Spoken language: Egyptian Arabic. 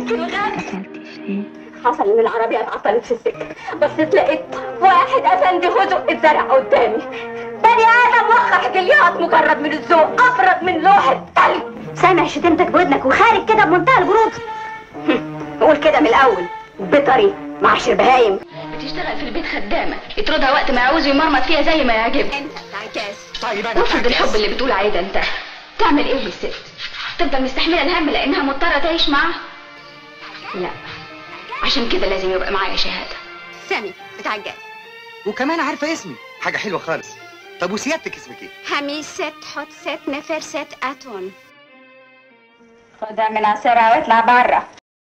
الغد حصل ان العربية اتعطلت في السكة بصيت لقيت واحد افندي خزق اتزرع قدامي بني ادم وقع جليات مجرد من الذوق ابرد من لوحة تلج سامع شتمتك بودنك وخارج كده بمنتهى البرود قول كده من الاول بطري معشر بهايم بتشتغل في البيت خدامة يطردها وقت ما يعوز ويمرمط فيها زي ما يعجبه انت عكاس طيب انا وافرض الحب اللي بتقول عليه ده انت تعمل ايه للست تفضل مستحملة الهم لانها مضطرة تعيش معاه لا عشان كده لازم يبقى معايا شهادة سامي بتعجاز وكمان عارفه اسمي حاجه حلوه خالص طب وسيادتك اسمك ايه حميس ست حط ست نفر ست اتون خدها من عصيرها واطلع بره